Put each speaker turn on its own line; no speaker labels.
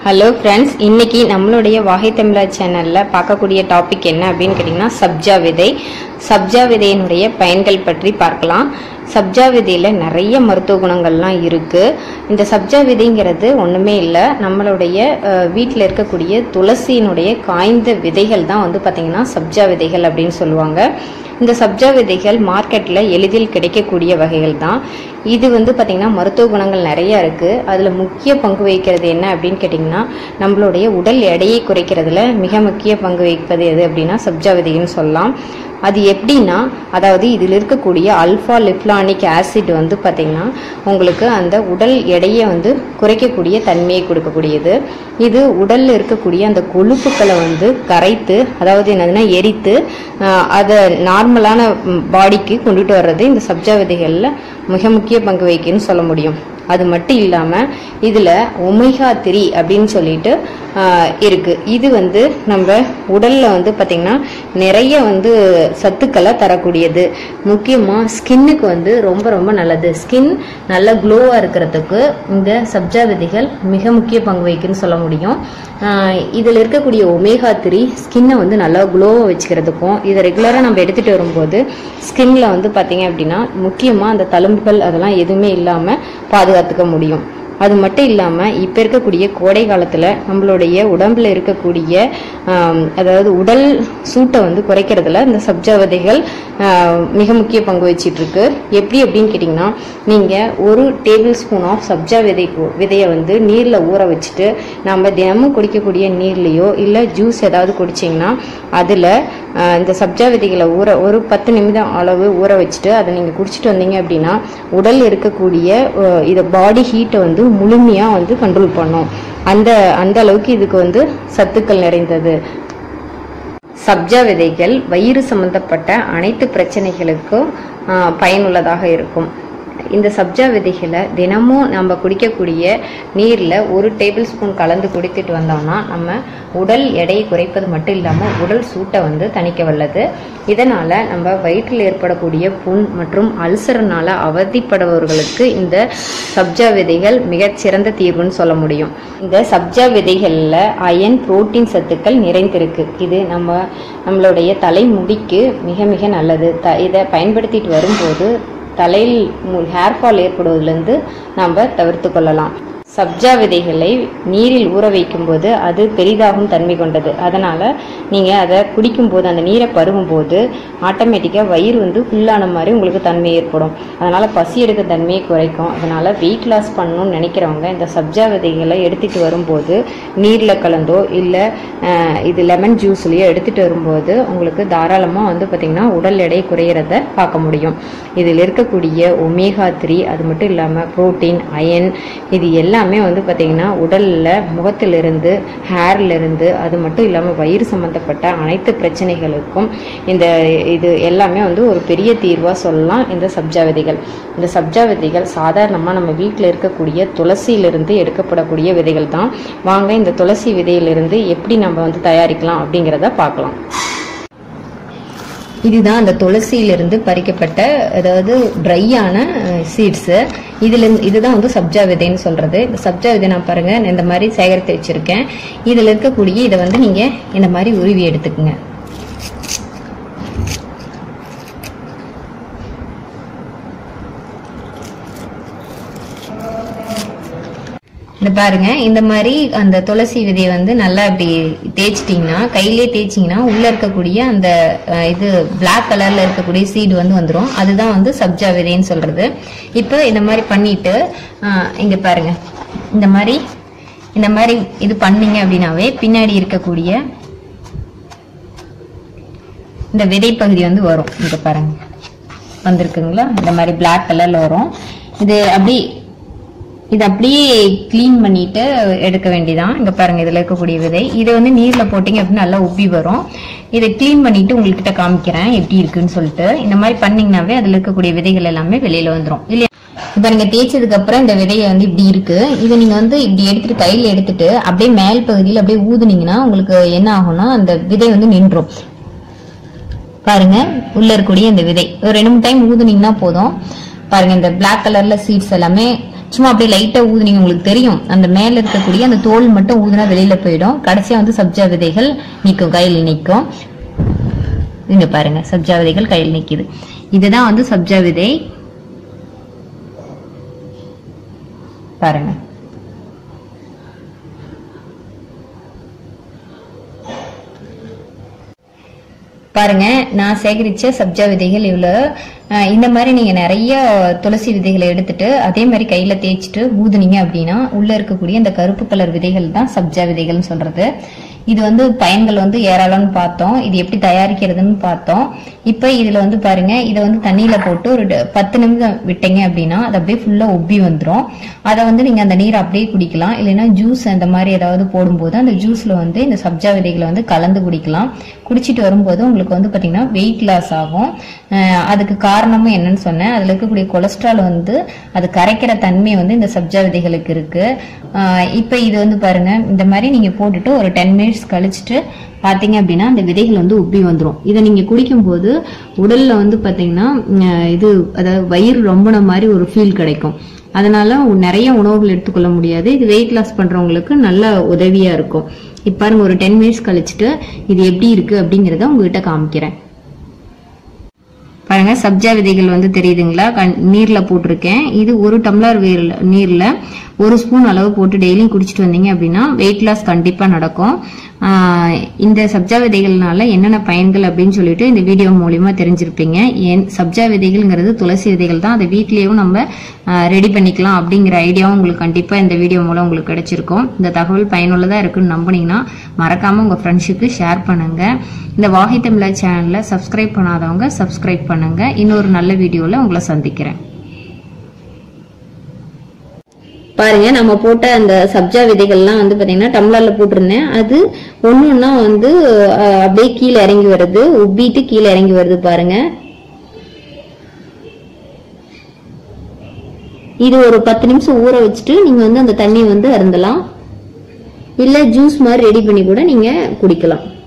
hello friends இன்னைக்கு நம்மளுடைய வாகை தமிழா சேனல்ல பார்க்கக்கூடிய டாபிக் என்ன அப்படின்னு கேட்டிங்கன்னா சப்ஜா விதை சப்ஜா விதையினுடைய பயன்கள் பற்றி பார்க்கலாம் சப்ஜா விதையில நிறைய மருத்துவ குணங்கள்லாம் இருக்கு இந்த சப்ஜா விதைங்கிறது ஒண்ணுமே இல்லை நம்மளுடைய வீட்டில் இருக்கக்கூடிய துளசியினுடைய காய்ந்த விதைகள் தான் வந்து பார்த்தீங்கன்னா சப்ஜா விதைகள் அப்படின்னு சொல்லுவாங்க இந்த சப்ஜா விதைகள் மார்க்கெட்டில் எளிதில் கிடைக்கக்கூடிய வகைகள் தான் இது வந்து பார்த்திங்கன்னா மருத்துவ குணங்கள் நிறைய இருக்குது அதில் முக்கிய பங்கு வகிக்கிறது என்ன அப்படின்னு கேட்டிங்கன்னா நம்மளுடைய உடல் எடையை குறைக்கிறதுல மிக முக்கிய பங்கு வகிப்பது எது அப்படின்னா சப்ஜா விதைன்னு சொல்லலாம் அது எப்படின்னா அதாவது இதில் இருக்கக்கூடிய அல்ஃபா லிப்லானிக் ஆசிட் வந்து பார்த்திங்கன்னா உங்களுக்கு அந்த உடல் எடையை வந்து குறைக்கக்கூடிய தன்மையை கொடுக்கக்கூடியது இது உடலில் இருக்கக்கூடிய அந்த கொழுப்புக்களை வந்து கரைத்து அதாவது என்னதுன்னா எரித்து ஆஹ், அதை நார்மலான பாடிக்கு கொண்டுட்டு வர்றது இந்த சப்ஜா விதைகளில் மிக முக்கிய பங்கு வகிக்குன்னு சொல்ல முடியும் அது மட்டும் இல்லாமல் இதில் ஒமேகா த்ரீ அப்படின்னு சொல்லிட்டு ஆஹ், இருக்கு இது வந்து நம்ம உடல்ல வந்து பார்த்திங்கன்னா நிறைய வந்து சத்துக்களை தரக்கூடியது முக்கியமாக ஸ்கின்னுக்கு வந்து ரொம்ப ரொம்ப நல்லது ஸ்கின் நல்ல க்ளோவாக இருக்கிறதுக்கு இந்த சப்ஜா விதைகள் மிக முக்கிய பங்கு வகிக்குன்னு சொல்ல முடியும் ஆஹ், இதில் இருக்கக்கூடிய ஒமேகா த்ரீ ஸ்கின்னை வந்து நல்லா க்ளோவாக வச்சுக்கிறதுக்கும் இதை ரெகுலராக நம்ம எடுத்துகிட்டு வரும்போது ஸ்கின்ல வந்து பார்த்தீங்க அப்படின்னா முக்கியமாக அந்த தழும்புகள் அதெல்லாம் எதுவுமே இல்லாமல் பாதுகாத்துக்க முடியும் அது மட்டும் இல்லாமல் இப்போ இருக்கக்கூடிய கோடை காலத்தில் நம்மளுடைய உடம்புல இருக்கக்கூடிய ஆம், அதாவது உடல் சூட்டை வந்து குறைக்கிறதுல இந்த சப்ஜா விதைகள் ஆஹ், மிக முக்கிய பங்கு வச்சிட்டு இருக்கு எப்படி அப்படின்னு கேட்டிங்கன்னா நீங்கள் ஒரு டேபிள் ஸ்பூன் ஆஃப் சப்ஜா விதை கு- விதையை வந்து நீரில் ஊற வச்சுட்டு நம்ம தினமும் குடிக்கக்கூடிய நீர்லேயோ இல்லை ஜூஸ் ஏதாவது குடிச்சிங்கன்னா அதில் இந்த சப்ஜா விதைகளை ஊற ஒரு பத்து நிமிடம் அளவு ஊற வச்சுட்டு அதை நீங்கள் குடிச்சிட்டு வந்தீங்க அப்படின்னா உடல் இருக்கக்கூடிய அஹ், இதை பாடி ஹீட்டை வந்து முழுமையாக வந்து கண்ட்ரோல் பண்ணும் அந்த அந்த அளவுக்கு இதுக்கு வந்து சத்துக்கள் நிறைந்தது சப்ஜா விதைகள் வயிறு சம்பந்தப்பட்ட அனைத்து பிரச்சனைகளுக்கும் ஆஹ், பயனுள்ளதாக இருக்கும் இந்த சப்ஜா விதைகளை தினமும் நம்ம குடிக்கக்கூடிய நீரில் ஒரு டேபிள் ஸ்பூன் கலந்து குடித்துட்டு வந்தோம்னா நம்ம உடல் எடையை குறைப்பது மட்டும் இல்லாமல் உடல் சூட்டை வந்து தணிக்க வல்லது இதனால் நம்ம வயிற்றில் ஏற்படக்கூடிய புண் மற்றும் அல்சர்னால அவதிப்படுபவர்களுக்கு இந்த சப்ஜா விதைகள் மிகச்சிறந்த தீர்வுன்னு சொல்ல முடியும் இந்த சப்ஜா விதைகளில் அயன் புரோட்டீன் சத்துக்கள் நிறைந்திருக்கு இது நம்ம நம்மளுடைய தலைமுடிக்கு மிக மிக நல்லது த இதை பயன்படுத்திட்டு வரும்போது தலையில் ஹேர் ஃபால் ஏற்படுவதிலிருந்து நம்ம தவிர்த்து கொள்ளலாம் சப்ஜா விதைகளை நீரில் ஊற வைக்கும்போது அது பெரிதாகும் தன்மை கொண்டது அதனால் நீங்கள் அதை குடிக்கும்போது அந்த நீரை பருகும்போது ஆட்டோமேட்டிக்காக வயிறு வந்து ஃபுல்லான மாதிரி உங்களுக்கு தன்மை ஏற்படும் அதனால் பசி எடுக்க தன்மையை குறைக்கும் அதனால் வெயிட் லாஸ் பண்ணணும்னு நினைக்கிறவங்க இந்த சப்ஜா விதைகளை எடுத்துகிட்டு வரும்போது நீரில் கலந்தோ இல்லை இது லெமன் ஜூஸ்லேயோ எடுத்துகிட்டு வரும்போது உங்களுக்கு தாராளமாக வந்து பார்த்திங்கன்னா உடல் எடை குறையிறத பார்க்க முடியும் இதில் இருக்கக்கூடிய ஒமேகா த்ரீ அது மட்டும் இல்லாமல் புரோட்டீன் அயன் இது எல்லாமே வந்து பார்த்திங்கன்னா உடலில் முகத்திலிருந்து ஹேர்லேருந்து அது மட்டும் இல்லாமல் வயிறு சம்மந்தப்பட்ட அனைத்து பிரச்சனைகளுக்கும் இந்த இது எல்லாமே வந்து ஒரு பெரிய தீர்வாக சொல்லலாம் இந்த சப்ஜா விதைகள் இந்த சப்ஜா விதைகள் சாதாரணமாக நம்ம வீட்டில் இருக்கக்கூடிய துளசியிலிருந்து எடுக்கப்படக்கூடிய விதைகள் தான் வாங்க இந்த துளசி விதையிலிருந்து எப்படி நம்ம வந்து தயாரிக்கலாம் அப்படிங்கிறத பார்க்கலாம் இதுதான் அந்த துளசியிலிருந்து பறிக்கப்பட்ட அதாவது ட்ரையான சீட்ஸு இதுல இருந்து- இதுதான் வந்து சப்ஜா விதைன்னு சொல்றது இந்த சப்ஜா விதை நான் பாருங்க நான் இந்த மாதிரி சேகரித்து வச்சிருக்கேன் இதுல இருக்கக்கூடிய இதை வந்து நீங்க இந்த மாதிரி உருவி எடுத்துக்கங்க இந்த பாருங்க இந்த மாதிரி அந்த துளசி விதையை வந்து நல்லா இப்படி தேய்ச்சிட்டிங்கன்னா கையிலே தேய்ச்சிங்கன்னா உள்ள இருக்கக்கூடிய அந்த அஹ், இது Black கலர்ல இருக்கக்கூடிய சீடு வந்து வந்துடும் அதுதான் வந்து சப்ஜா விதைன்னு சொல்றது இப்போ இந்த மாதிரி பண்ணிட்டு அஹ், இங்க பாருங்க இந்த மாதிரி இந்த மாதிரி இது பண்ணீங்க அப்படின்னாவே பின்னாடி இருக்கக்கூடிய இந்த விதை பகுதி வந்து வரும் இங்க பாருங்க வந்திருக்குங்களா இந்த மாதிரி Black கலர்ல வரும் இது அப்படி இது அப்படியே க்ளீன் பண்ணிட்டு எடுக்க வேண்டியதான் இங்க பாருங்க இதுல இருக்கக்கூடிய விதை இதை வந்து நீர்ல போட்டீங்க அப்படின்னா நல்லா உப்பி வரும் இதை க்ளீன் பண்ணிட்டு உங்ககிட்ட காமிக்கிறேன் எப்படி இருக்குன்னு சொல்லிட்டு இந்த மாதிரி பண்ணீங்கன்னாவே அதுல இருக்கக்கூடிய விதைகள் எல்லாமே வெளியில வந்துரும் இல்லையா இப்ப நீங்க தேய்ச்சதுக்கு அப்புறம் இந்த விதையை வந்து இப்படி இருக்கு இதை நீங்க வந்து இப்படி எடுத்துட்டு கையில எடுத்துட்டு அப்படியே மேல் பகுதியில் அப்படியே ஊதுனீங்கன்னா உங்களுக்கு என்ன ஆகும்னா அந்த விதை வந்து நின்றும் பாருங்க உள்ள இருக்கக்கூடிய இந்த விதை ஒரு ரெண்டு மூணு டைம் ஊதுனீங்கன்னா போதும் பாருங்க இந்த Black கலர்ல சீட்ஸ் எல்லாமே சும்மா அப்படியே லைட்டா ஊதுனீங்க உங்களுக்கு தெரியும் அந்த மேல இருக்கக்கூடிய அந்த தோல் மட்டும் ஊதுனா வெளியில போயிடும் கடைசியா வந்து சப்ஜா விதைகள் நிற்கும் கையில் நிற்கும் இங்க பாருங்க சப்ஜா விதைகள் கையில் நிக்குது இதுதான் வந்து சப்ஜா விதை பாருங்க பாருங்க நான் சேகரிச்ச சப்ஜா விதைகள் இவ்வளோ அஹ் இந்த மாதிரி நீங்க நிறைய துளசி விதைகளை எடுத்துட்டு அதே மாதிரி கையில தேய்ச்சிட்டு ஊதுனீங்க அப்படின்னா உள்ள இருக்கக்கூடிய அந்த கருப்பு கலர் விதைகள் தான் சப்ஜா விதைகள்னு சொல்றது இது வந்து பயன்கள் வந்து ஏராளம்னு பார்த்தோம் இது எப்படி தயாரிக்கிறதுன்னு பார்த்தோம் இப்போ இதுல வந்து பாருங்க இதை வந்து தண்ணியில போட்டு ஒரு ட- பத்து நிமிஷம் விட்டீங்க அப்படின்னா அது அப்படியே ஃபுல்லா உப்பி வந்துடும் அதை வந்து நீங்க அந்த நீரை அப்படியே குடிக்கலாம் இல்லைன்னா ஜூஸ் அந்த மாதிரி ஏதாவது போடும்போது அந்த ஜூஸ்ல வந்து இந்த சப்ஜா விதைகளை வந்து கலந்து குடிக்கலாம் குடிச்சிட்டு வரும்போது உங்களுக்கு வந்து பாத்தீங்கன்னா வெயிட் லாஸ் ஆகும் அஹ் அதுக்கு காரணமும் என்னன்னு சொன்னேன் அதுல இருக்கக்கூடிய கொலஸ்ட்ரால் வந்து அது கரைக்கிற தன்மை வந்து இந்த சப்ஜா விதைகளுக்கு இருக்கு அஹ் இப்ப இது வந்து பாருங்க இந்த மாதிரி நீங்க போட்டுட்டு ஒரு டென் மினிட்ஸ் கழிச்சிட்டு பாத்தீங்க அப்படின்னா அந்த விதைகள் வந்து உப்பி வந்துடும் இதை நீங்க குடிக்கும்போது உடல்ல வந்து பாத்தீங்கன்னா அஹ் இது அதாவது வயிறு ரொம்பின மாதிரி ஒரு ஃபீல் கிடைக்கும் அதனால நிறைய உணவுகள் எடுத்துக்கொள்ள முடியாது இது வெயிட் லாஸ் பண்றவங்களுக்கு நல்ல உதவியா இருக்கும் இப்ப பாருங்க ஒரு டென் மினிட்ஸ் கழிச்சிட்டு இது எப்படி இருக்கு அப்படிங்கறத உங்ககிட்ட காமிக்கிறேன் பாருங்க சப்ஜா விதைகள் வந்து தெரியுதுங்களா கண்- நீர்ல போட்டிருக்கேன் இது ஒரு டம்ளர் வேர்ல- நீர்ல ஒரு ஸ்பூன் அளவு போட்டு டெய்லியும் குடிச்சிட்டு வந்தீங்க அப்படின்னா வெயிட் லாஸ் கண்டிப்பா நடக்கும் ஆஹ் இந்த சப்ஜா விதைகள்னால என்னென்ன பயன்கள் அப்படின்னு சொல்லிட்டு இந்த வீடியோ மூலியமா தெரிஞ்சிருப்பீங்க ஏன் சப்ஜா விதைகள்ங்கிறது துளசி விதைகள் தான் அதை வீட்லயும் நம்ம ரெடி பண்ணிக்கலாம் அப்படிங்கிற ஐடியாவும் உங்களுக்கு கண்டிப்பா இந்த வீடியோ மூலம் உங்களுக்கு கிடைச்சிருக்கும் இந்த தகவல் பயனுள்ளதா இருக்குன்னு நம்புனீங்கன்னா மறக்காம உங்க ஃப்ரெண்ட்ஸுக்கு ஷேர் பண்ணுங்க இந்த வாகை தமிழா சேனலை சப்ஸ்கிரைப் பண்ணாதவங்க சப்ஸ்கிரைப் பண்ணுங்க இன்னொரு நல்ல வீடியோல உங்களை சந்திக்கிறேன் பாருங்க நம்ம போட்ட அந்த சப்ஜா விதைகள்லாம் வந்து பாத்தீங்கன்னா டம்ளர்ல போட்டிருந்தேன் அது ஒண்ணு ஒண்ணா வந்து அஹ், அப்படியே கீழே இறங்கி வருது உப்பிட்டு கீழே இறங்கி வருது பாருங்க இது ஒரு பத்து நிமிஷம் ஊற வச்சுட்டு நீங்க வந்து அந்த தண்ணி வந்து அருந்தலாம் இல்ல ஜூஸ் மாதிரி ரெடி பண்ணி கூட நீங்க குடிக்கலாம்